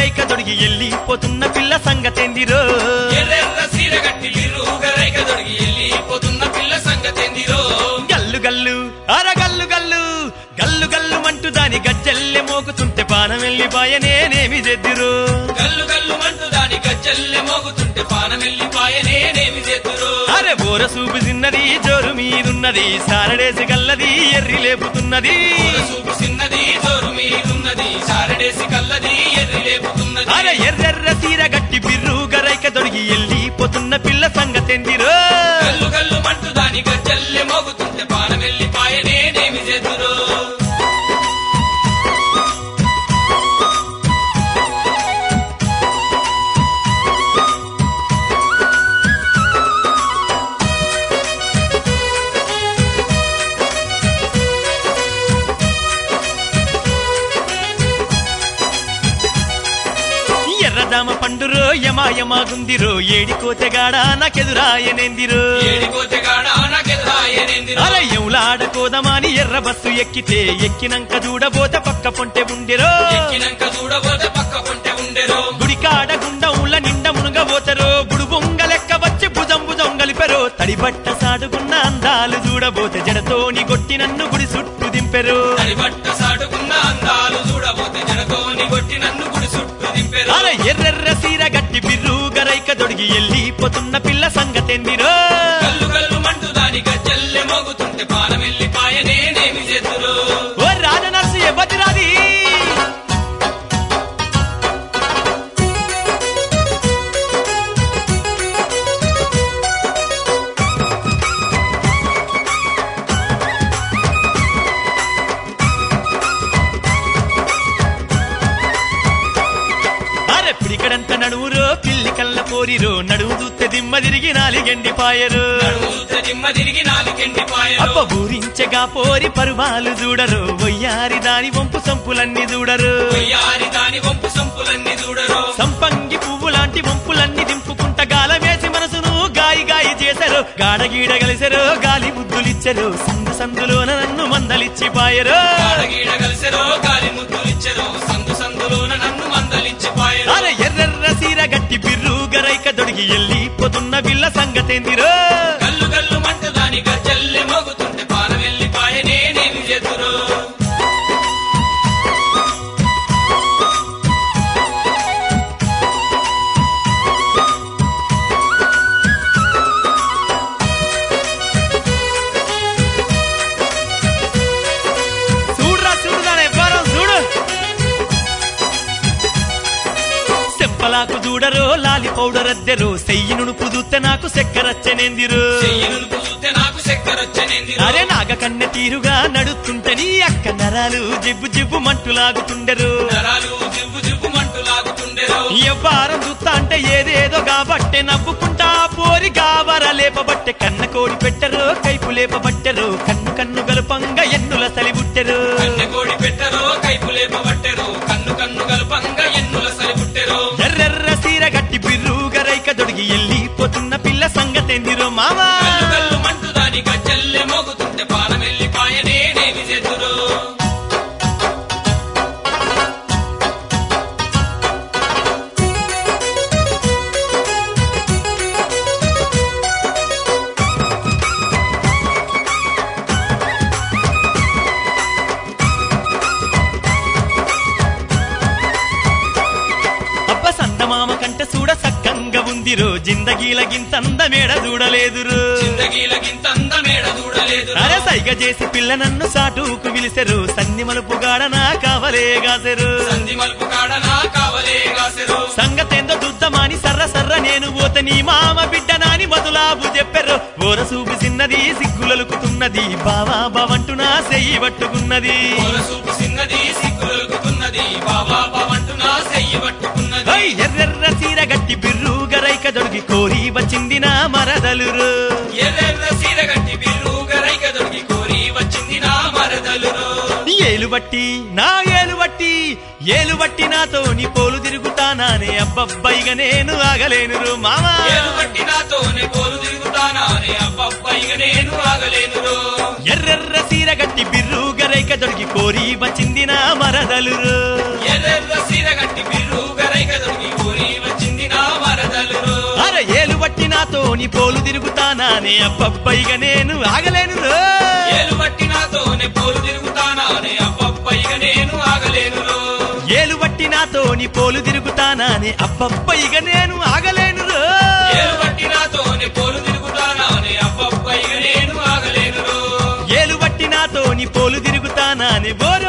గరైక దొడిగి ఎల్లిపోతున్న పిల్ల సంగతేందిరో ఎర్రెర్ర సీర గట్టి బిర్రుగరైక దొడిగి వెళ్ళిపోతున్న పిల్ల సంగతేందిరో గల్లు గల్లు అర గల్లు గల్లు గల్లు గల్లు మంటూ దాని గజ్జల్లె మోగుతుంటే పానం వెళ్ళిపాయ నేనేమి చెద్దిరు గల్లు గల్లు మంటూ దాని గజ్జల్లె మోగుతుంటే పానం వెళ్ళిపాయ నేనేమి చేతురు అరే బోర సూపు చిన్నది జోరు మీదున్నది సారడేసి గల్లది ఎర్రి లేపుతున్నది చూపు చిన్నది జోరు మీదున్నది సారడేసి కల్లది ఎర్రి లేపుతున్నది అరే ఎర్రెర్ర తీర గట్టి బిర్రు గరైక దొడిగి ఎల్లిపోతున్న పిల్ల సంగతెందిరో గల్లు గల్లు మంటూ దాని గజ్జల్లె మోగుతుంటే పానం వెళ్ళిపాయ నేనేమి చేతురు ఎర్రదామ పండురో యమాయమాగుందిరో ఏడికోతెగాడ నాకెదురాయనేందిరో ఏడికోతెగాడ నాకెదురాయనేందిరో అరే ఎవలాడకోదమాని ఎర్ర బస్సు ఎక్కితే ఎక్కినంక చూడబోతే పక్క పొంటె ఉండిరో ఎక్కినంక చూడబోతే పక్క పొంటె ఉండెరో గుడికాడ గుండముల నిండ మునుగబోతరో గుడు బొంగ లెక్క వచ్చి భుజం భుజం గలిపెరో తడిబట్ట సాడుకున్న అందాలు చూడబోతే జడతోని కొట్టి నన్ను గుడి చుట్టూ దింపెరు తడి బట్ట సాటుకున్న అందాలు చూడబోతే జనతోని కొట్టి నన్ను గుడి చుట్టూ దింపెరు అరే ఎర్రెర్ర సీర గట్టి బిర్రు గరైక దొడిగి ఎల్లిపోతున్న పిల్ల సంగతెందిరో గల్లు గల్లు మంటూ దాని గజ్జల్లె మోగుతుంటే పానం వెళ్ళిపాయ నేనేమి చేతురు ఓ రాజనర్సు ఎవ్వతిరాది అరే పిడికడంత నడువురో పిల్లి కళ్ళ పోరిరో నడువు చూస్తే దిమ్మ తిరిగి నాలిగెండి పాయరు నడుముతే దిమ్మ తిరిగి నాలుగెండిపాయరు అప్ప ఊరించగా పోరి పరువాలు చూడరు వయ్యారి దాని వంపు సంపులన్నీ చూడరు పొయ్యారి దాని వంపు సంపులన్నీ చూడరు సంపంగి పువ్వు లాంటి వంపులన్నీ దింపుకుంట గాలమేసి మనసును గాయి గాయి చేశారు గాడగీడ కలిసెరు గాలి బుద్ధులిచ్చారు సందు సందులోన నన్ను మందలిచ్చి పాయరు కాడగీడ కలిసెరో గాలి ముద్దులిచ్చెరో సందు సందులోన నన్ను మందలిచ్చిపాయరు అరే ఎర్రెర్ర సీర గట్టి బిర్రు గరైక దొడిగి ఎల్లిపోతున్న బిల్ల సంగతేందిరో గల్లు గల్లు మంట దాని గజ్జల్లె మోగుతుంటే పానం వెళ్ళిపాయ నేనేమి చేతురు చూడురా చూడు దాని ఎవ్వరం చూడు సెంపలాకు చూడరో లాలి పౌడర్ అద్దెరు సెయ్యి నునుపు చూస్తే నాకు చక్కెరచ్చనేందిరు చెయ్యను చూస్తే నాకు చక్కెరొచ్చనేంది అరే నాగ కన్నె తీరుగా నడుస్తుంటే నీ అక్క నరాలు జిబ్బు జిబ్బు మంటులాగుతుండరు నరాలు జివ్వు జివ్వు మంటు లాగుతుండెరో ఎవ్వారం చూస్తా అంటే ఏదేదో కాబట్టే నవ్వుకుంటా పోరి గావర లేపబట్టే కన్న కోడి పెట్టరు కైపు లేపబట్టెరు కన్ను కన్ను గలుపంగా ఎన్నుల సలిబుట్టెరు కన్నె కోడి పెట్టెరో కైపు లేపబట్టెరో కన్ను కన్ను గల్పంగా ఎన్నుల సరిపుట్టెరో ఎర్రెర్ర సీర గట్టి బిర్రు గరైక దొడిగి ఎల్లిపోతున్న పిల్ల సంగతేందిరో మామా గల్లు గల్లు మంటు దాని గజ్జల్లె మోగుతుంటే పానం వెళ్ళిపాయ నేనేమి చేతురు అబ్బ సందమామ కంట చూడ సక్కంగా ఉందిరో జిందగీల గింతంద మేడ చూడలేదురు జిందగీల గింత అందమేడ చూడలేదు అరే సైగ చేసి పిల్ల నన్ను సాటుకు పిలిచెరు సన్ని మలుపు గాడనా కావలే గాసెరు సంధి మలుపు కాడ నా కావలే కాసెరు సంగతేందో దుద్దమాని సర్ర సర్ర నేను పోత నీ మామ బిడ్డ నాని మధులాబు చెప్పెరు ఓర సూపు చిన్నది సిగ్గులలుకుతున్నది బావా బావంటూ నా సెయ్యి పట్టుకున్నది పూల సూపు సిన్నది సిగ్గులొలుకుతున్నది బాబా బావంటూ నా సెయ్యి పట్టుకున్నది ఐ ఎర్రెర్ర సీర గట్టి బిర్రు గరైక దొడిగి కోరి వచ్చింది నా మరదలురు ఎర్రెర్ర సీర గట్టి బిర్రు గరైక దొరికి కోరి వచ్చింది నా మరదలురో ఏలు బట్టి నా ఏలు బట్టి ఏలు బట్టి నాతో నీ పోలు తిరుగుతానానే అబ్బబ్బైగా నేను ఆగలేను మామా ఏలు బట్టి నాతోనే పోలు తిరుగుతానా అనే అబ్బబ్బయ్య నేను ఆగలేనురో ఎర్రెర్ర సీర గట్టి బిర్రు గరైక దొడిగి కోరి వచ్చింది నా మరదలురు ఎర్రెర్ర సీర గట్టి బిర్రు గరైక బట్టి నాతోని పోలు తిరుగుతానానే అబ్బబ్బైగా నేను ఆగలేను రో ఏలు బట్టి నాతోనే పోలు తిరుగుతానానే అబ్బబ్బయ్య నేను ఆగలేను రో ఏలు బట్టి నాతోని పోలు తిరుగుతానానే అబ్బబ్బైగా నేను ఆగలేను రో ఏలు బట్టి నాతోనే పోలు తిరుగుతానానే అబ్బబ్బయ్య నేను ఆగలేను రో ఏలు బట్టి నాతోని పోలు తిరుగుతానానే ఓ